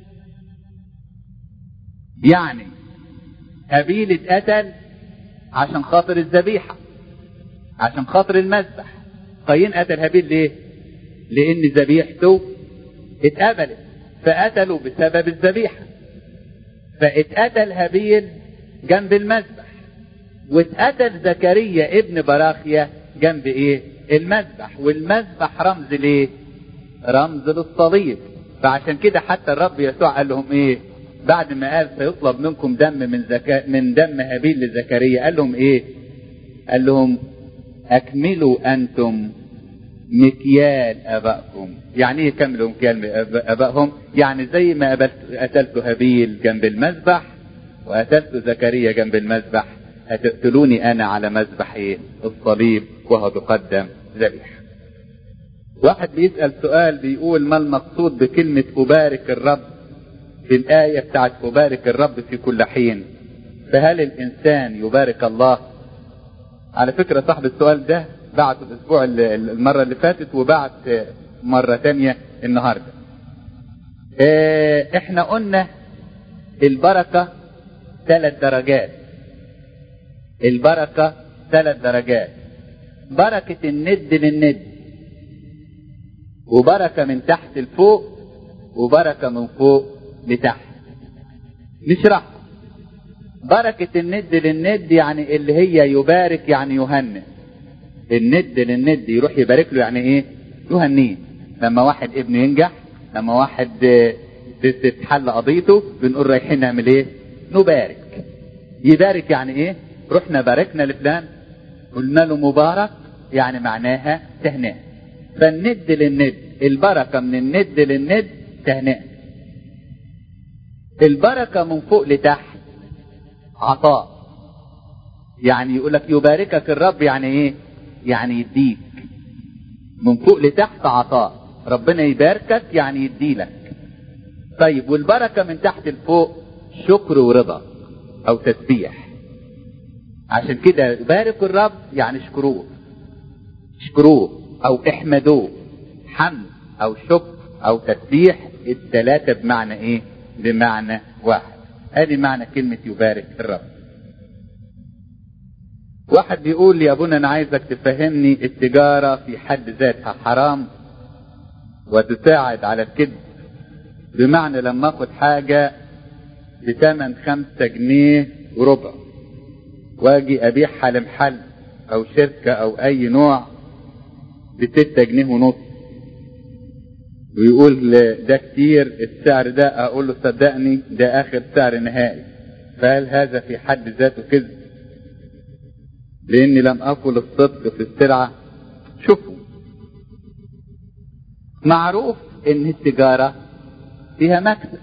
يعني هابيل اتقتل عشان خاطر الذبيحة عشان خاطر المذبح قايين قتل هابيل ليه لان ذبيحته اتقبلت فقتلوا بسبب الذبيحة فاتقتل هابيل جنب المذبح واتقتل زكريا ابن براخيا جنب ايه المذبح والمذبح رمز ليه رمز للصليب فعشان كده حتى الرب يسوع قال لهم ايه بعد ما قال سيطلب منكم دم من زكا من دم هابيل لزكريا قال لهم ايه قال لهم اكملوا انتم مكيال ابائكم يعني ايه كملوا مكيال ابائهم يعني زي ما قتلتوا هابيل جنب المذبح وقتلتوا زكريا جنب المذبح هتقتلوني انا على مذبح ايه الصليب وهو تقدم ذبيحه واحد بيسأل سؤال بيقول ما المقصود بكلمة أبارك الرب في الآية بتاعت أبارك الرب في كل حين فهل الإنسان يبارك الله على فكرة صاحب السؤال ده بعت الأسبوع المرة اللي فاتت وبعت مرة تانية النهاردة اه احنا قلنا البركة ثلاث درجات البركة ثلاث درجات بركة الند للند وبركة من تحت لفوق وبركة من فوق لتحت نشرح بركة الند للند يعني اللي هي يبارك يعني يهنئ الند للند يروح يبارك له يعني ايه يهنيه لما واحد ابنه ينجح لما واحد تتحل قضيته بنقول رايحين نعمل ايه نبارك يبارك يعني ايه رحنا باركنا لفلان قلنا له مبارك يعني معناها تهنئه فالند للند البركة من الند للند تهنئة البركة من فوق لتحت عطاء يعني يقول لك يباركك الرب يعني ايه يعني يديك من فوق لتحت عطاء ربنا يباركك يعني يديلك طيب والبركة من تحت لفوق شكر ورضا او تسبيح عشان كده باركوا الرب يعني اشكروه اشكروه او احمدوه حمد او شكر او تسبيح الثلاثة بمعنى ايه بمعنى واحد ادي معنى كلمة يبارك الرب واحد بيقول لي يا ابونا انا عايزك تفهمني التجارة في حد ذاتها حرام وتساعد على الكذب بمعنى لما اخد حاجة بثمن خمسة جنيه وربع واجي ابيعها لمحل او شركة او اي نوع بستة جنيه ونص ويقول ده كتير السعر ده اقول له صدقني ده اخر سعر نهائي فهل هذا في حد ذاته كذب لاني لم اقل الصدق في السلعة شوفوا معروف ان التجارة فيها مكسب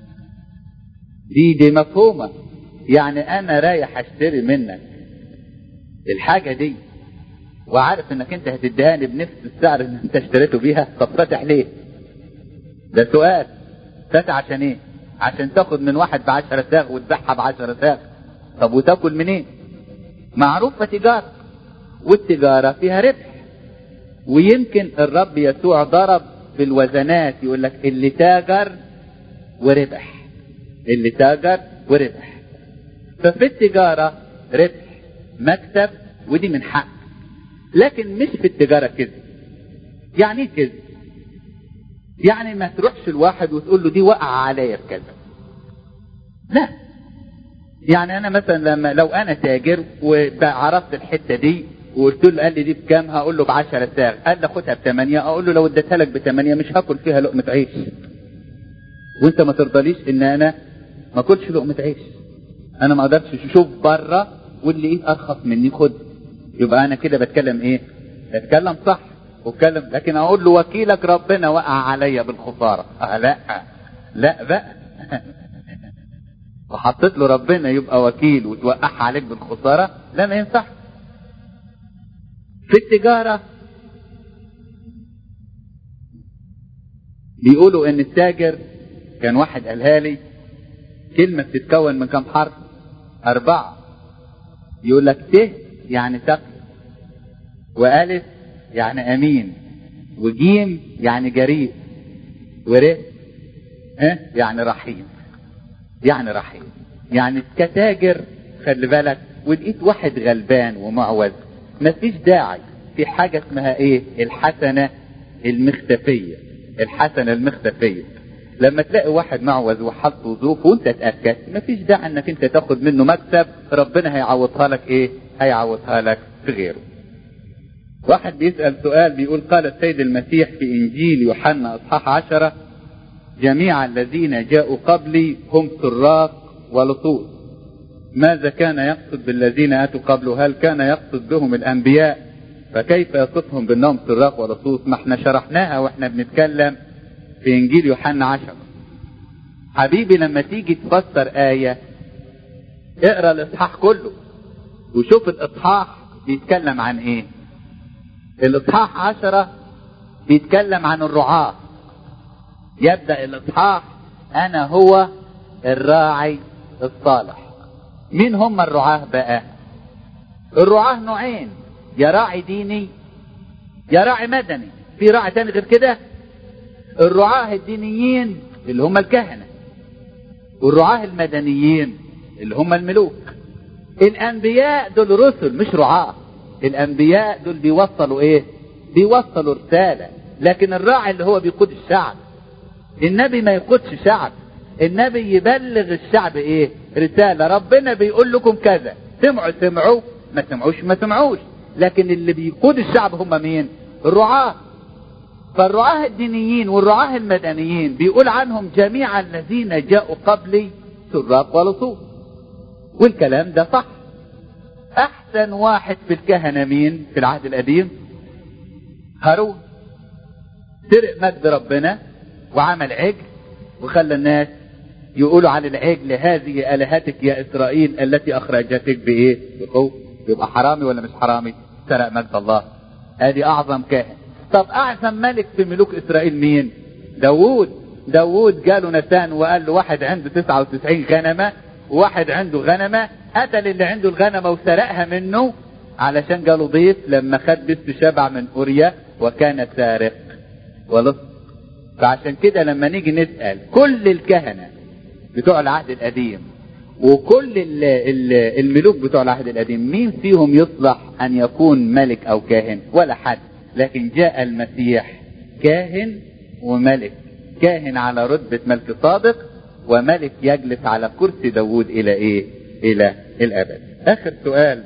دي دي مفهومة يعني انا رايح اشتري منك الحاجة دي وعارف انك انت هتديهاني بنفس السعر اللي انت اشتريته بيها طب فاتح ليه ده سؤال فاتح عشان ايه عشان تاخد من واحد بعشرة ساغ وتبيعها بعشرة ساغ طب وتاكل منين إيه؟ معروفة تجارة والتجارة فيها ربح ويمكن الرب يسوع ضرب في الوزنات يقول لك اللي تاجر وربح اللي تاجر وربح ففي التجارة ربح مكسب ودي من حق لكن مش في التجارة كذب يعني ايه كذب يعني ما تروحش الواحد وتقول له دي وقع عليا في كذا لا يعني انا مثلا لما لو انا تاجر وعرفت الحته دي وقلت له قال لي دي بكام هقول له ب 10 ساغ قال لي خدها بثمانية اقول له لو اديتها لك بثمانية مش هاكل فيها لقمه عيش وانت ما ترضاليش ان انا ما اكلش لقمه عيش انا ما اقدرش اشوف بره واللي ايه ارخص مني خد يبقى انا كده بتكلم ايه بتكلم صح واتكلم لكن اقول له وكيلك ربنا وقع عليا بالخساره آه لا لا بقى وحطيت له ربنا يبقى وكيل وتوقعها عليك بالخساره لا ما ينفعش في التجاره بيقولوا ان التاجر كان واحد قالها لي كلمه بتتكون من كم حرف اربعه يقول لك ت يعني تقي والف يعني امين وجيم يعني جريء ور ها يعني رحيم يعني رحيم يعني كتاجر خلي بالك ولقيت واحد غلبان ومعوز مفيش داعي في حاجة اسمها ايه الحسنة المختفية الحسنة المختفية لما تلاقي واحد معوز وحالته ظروف وانت تأكد مفيش داعي انك انت تاخد منه مكسب ربنا هيعوضها لك ايه هيعوضها لك في غيره واحد بيسأل سؤال بيقول قال السيد المسيح في انجيل يوحنا اصحاح عشرة جميع الذين جاءوا قبلي هم سراق ولصوص ماذا كان يقصد بالذين اتوا قبله هل كان يقصد بهم الانبياء فكيف يصفهم بانهم سراق ولصوص ما احنا شرحناها واحنا بنتكلم في انجيل يوحنا عشرة حبيبي لما تيجي تفسر آية اقرا الاصحاح كله وشوف الاصحاح بيتكلم عن ايه الاصحاح عشرة بيتكلم عن الرعاة يبدأ الاصحاح انا هو الراعي الصالح مين هم الرعاة بقى الرعاة نوعين يا راعي ديني يا راعي مدني في راعي تاني غير كده الرعاة الدينيين اللي هم الكهنة والرعاة المدنيين اللي هم الملوك الانبياء دول رسل مش رعاة الانبياء دول بيوصلوا ايه بيوصلوا رسالة لكن الراعي اللي هو بيقود الشعب النبي ما يقودش شعب النبي يبلغ الشعب ايه رسالة ربنا بيقول لكم كذا سمعوا سمعوا ما سمعوش ما سمعوش لكن اللي بيقود الشعب هم مين الرعاة فالرعاة الدينيين والرعاة المدنيين بيقول عنهم جميع الذين جاءوا قبلي سراق ولصوص والكلام ده صح احسن واحد في الكهنة مين في العهد القديم هارون سرق مجد ربنا وعمل عجل وخلى الناس يقولوا عن العجل هذه الهتك يا اسرائيل التي اخرجتك بايه بقوه يبقى حرامي ولا مش حرامي سرق مجد الله ادي اعظم كاهن طب اعظم ملك في ملوك اسرائيل مين داوود داوود جاله نتان وقال له واحد عنده 99 غنمة وواحد عنده غنمة قتل اللي عنده الغنمة وسرقها منه علشان جاله ضيف لما خد بس شبع من أوريا وكان سارق ولص فعشان كده لما نيجي نسأل كل الكهنة بتوع العهد القديم وكل ال ال الملوك بتوع العهد القديم مين فيهم يصلح أن يكون ملك أو كاهن ولا حد لكن جاء المسيح كاهن وملك كاهن على رتبة ملك صادق وملك يجلس على كرسي داوود إلى إيه إلى الأبد آخر سؤال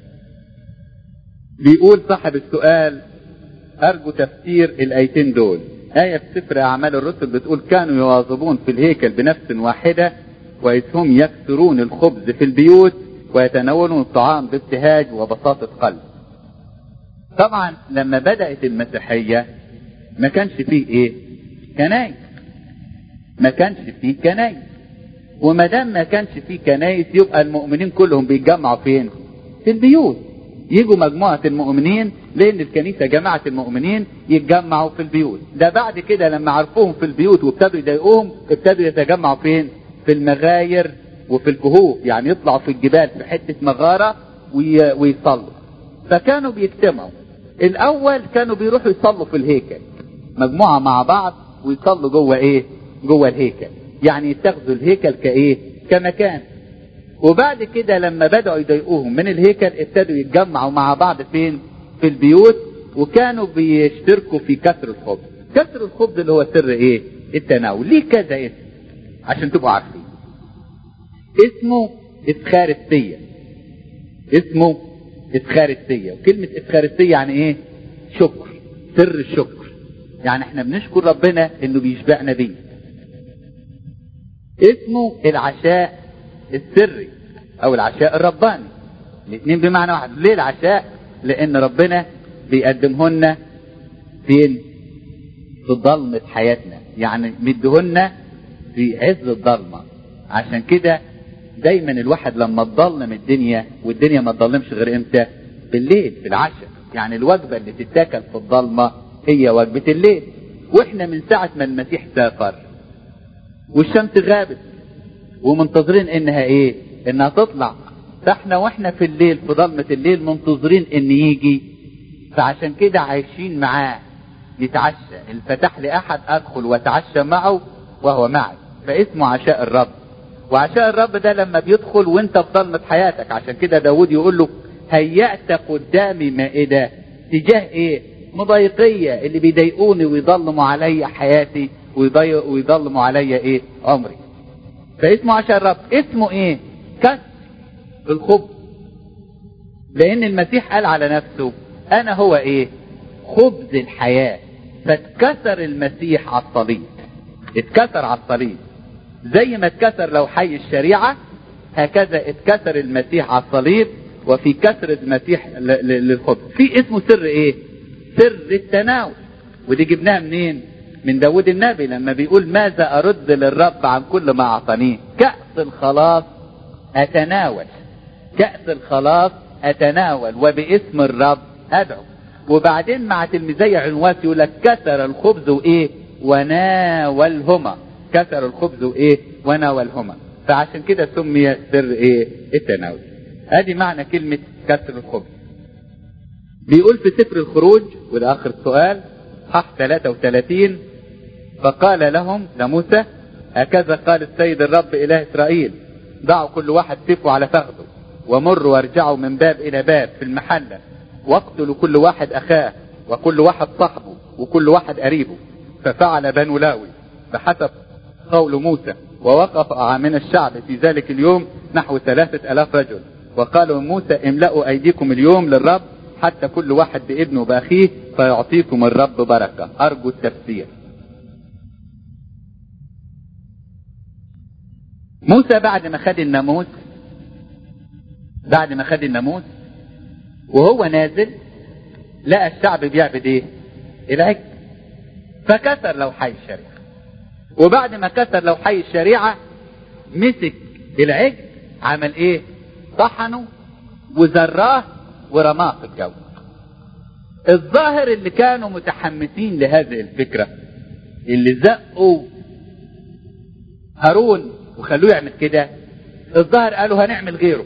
بيقول صاحب السؤال أرجو تفسير الآيتين دول آية في سفر أعمال الرسل بتقول كانوا يواظبون في الهيكل بنفس واحدة وإذ هم يكسرون الخبز في البيوت ويتناولون الطعام بابتهاج وبساطة قلب طبعا لما بدأت المسيحية ما كانش فيه ايه كنايس ما كانش فيه كنايس وما دام ما كانش فيه كنايس يبقى المؤمنين كلهم بيتجمعوا فين في البيوت يجوا مجموعة المؤمنين لأن الكنيسة جماعة المؤمنين يتجمعوا في البيوت ده بعد كده لما عرفوهم في البيوت وابتدوا يضايقوهم ابتدوا يتجمعوا فين في المغاير وفي الكهوف يعني يطلعوا في الجبال في حتة مغارة وي... ويصلوا فكانوا بيجتمعوا الأول كانوا بيروحوا يصلوا في الهيكل مجموعة مع بعض ويصلوا جوه ايه جوه الهيكل يعني يتخذوا الهيكل كايه كمكان وبعد كده لما بدأوا يضايقوهم من الهيكل ابتدوا يتجمعوا مع بعض فين في البيوت وكانوا بيشتركوا في كسر الخبز كسر الخبز اللي هو سر ايه التناول ليه كذا اسم عشان تبقوا عارفين اسمه افخارستية اسمه افخارستية وكلمة افخارستية يعني ايه شكر سر الشكر يعني احنا بنشكر ربنا انه بيشبعنا بيه اسمه العشاء السري او العشاء الرباني الاثنين بمعنى واحد ليه العشاء لان ربنا بيقدمهن فين في ضلمة حياتنا يعني مدهن في عز الضلمة عشان كده دايما الواحد لما تضلم الدنيا والدنيا ما تضلمش غير امتى بالليل في العشاء يعني الوجبة اللي تتاكل في الضلمة هي وجبة الليل واحنا من ساعة ما المسيح سافر والشمس غابت ومنتظرين انها ايه انها تطلع فاحنا واحنا في الليل في ضلمة الليل منتظرين ان يجي فعشان كده عايشين معاه يتعشى الفتح لأحد أدخل واتعشى معه وهو معي فاسمه عشاء الرب وعشاء الرب ده لما بيدخل وانت في ضلمة حياتك عشان كده داود يقول له هيأت قدامي مائدة تجاه ايه مضايقية اللي بيضايقوني ويضلموا عليا حياتي ويضلموا عليا ايه عمري فاسمه عشاء الرب اسمه ايه كسر الخبز لان المسيح قال على نفسه انا هو ايه خبز الحياة فاتكسر المسيح على الصليب اتكسر على الصليب زي ما اتكسر لو حي الشريعة هكذا اتكسر المسيح على الصليب وفي كسر المسيح للخبز في اسمه سر ايه سر التناول ودي جبناها منين من داود النبي لما بيقول ماذا ارد للرب عن كل ما اعطانيه كأس الخلاص اتناول كأس الخلاص اتناول وباسم الرب ادعو وبعدين مع تلميذي عنواس يقول لك كسر الخبز وايه وناولهما كسر الخبز وايه وناولهما فعشان كده سمي سر ايه التناول ادي معنى كلمة كسر الخبز بيقول في سفر الخروج وده اخر سؤال صح 33 فقال لهم لموسى هكذا قال السيد الرب اله اسرائيل ضعوا كل واحد سيفه على فخذه ومروا وارجعوا من باب الى باب في المحله واقتلوا كل واحد اخاه وكل واحد صاحبه وكل واحد قريبه ففعل بنو لاوي بحسب قول موسى ووقف من الشعب في ذلك اليوم نحو ثلاثة ألاف رجل وقالوا موسى املأوا أيديكم اليوم للرب حتى كل واحد بابنه وبأخيه فيعطيكم الرب بركة أرجو التفسير موسى بعد ما خد الناموس بعد ما خد الناموس وهو نازل لقى الشعب بيعبد ايه العجل فكسر لوحي الشريعة وبعد ما كسر لوحي الشريعة مسك العجل عمل ايه طحنه وزراه ورماه في الجو الظاهر اللي كانوا متحمسين لهذه الفكرة اللي زقوا هارون وخلوه يعمل كده الظاهر قالوا هنعمل غيره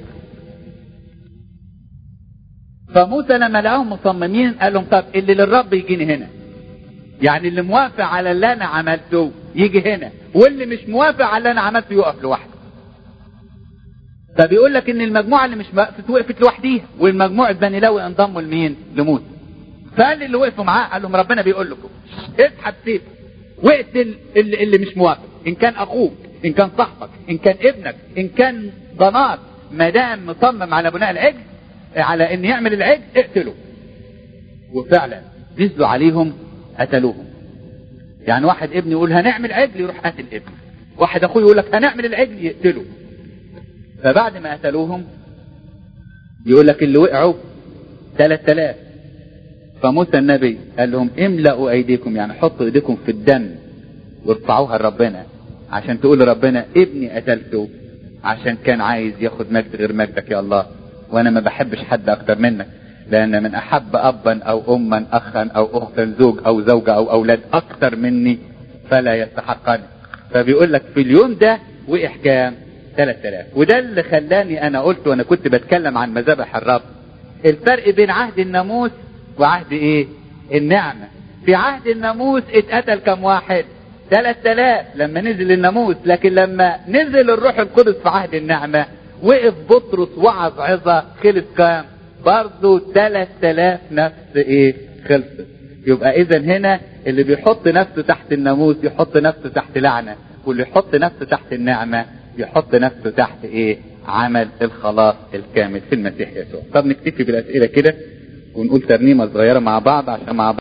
فموسى لما لقاهم مصممين قال لهم طب اللي للرب يجيني هنا يعني اللي موافق على اللي انا عملته يجي هنا واللي مش موافق على اللي انا عملته يقف لوحده فبيقول لك ان المجموعه اللي مش وقفت وقفت لوحديها والمجموعه بني لاوي انضموا لمين؟ لموسى فقال اللي وقفوا معاه قال لهم ربنا بيقول لكم اسحب سيف واقتل اللي, اللي مش موافق ان كان اخوك ان كان صاحبك ان كان ابنك ان كان ضناك ما دام مصمم على بناء العجل على ان يعمل العجل اقتله وفعلا نزلوا عليهم قتلوهم يعني واحد ابني يقول هنعمل عجل يروح قاتل ابنه واحد اخوه يقول لك هنعمل العجل يقتله فبعد ما قتلوهم يقول لك اللي وقعوا 3000 فموسى النبي قال لهم املأوا ايديكم يعني حطوا ايديكم في الدم وارفعوها لربنا عشان تقول لربنا ابني قتلته عشان كان عايز ياخد مجد غير مجدك يا الله وانا ما بحبش حد اكتر منك لان من احب ابا او اما اخا او اختا زوج او زوجة او اولاد اكتر مني فلا يستحقني فبيقول لك في اليوم ده وقع كام 3000 وده اللي خلاني انا قلت وانا كنت بتكلم عن مذابح الرب الفرق بين عهد الناموس وعهد ايه النعمة في عهد الناموس اتقتل كم واحد 3000 لما نزل الناموس لكن لما نزل الروح القدس في عهد النعمة وقف بطرس وعظ عظة خلص كام برضه 3000 نفس ايه خلصت يبقى اذا هنا اللي بيحط نفسه تحت الناموس يحط نفسه تحت لعنة واللي يحط نفسه تحت النعمة يحط نفسه تحت ايه عمل الخلاص الكامل في المسيح يسوع طب نكتفي بالاسئله كده ونقول ترنيمه صغيره مع بعض عشان مع بعض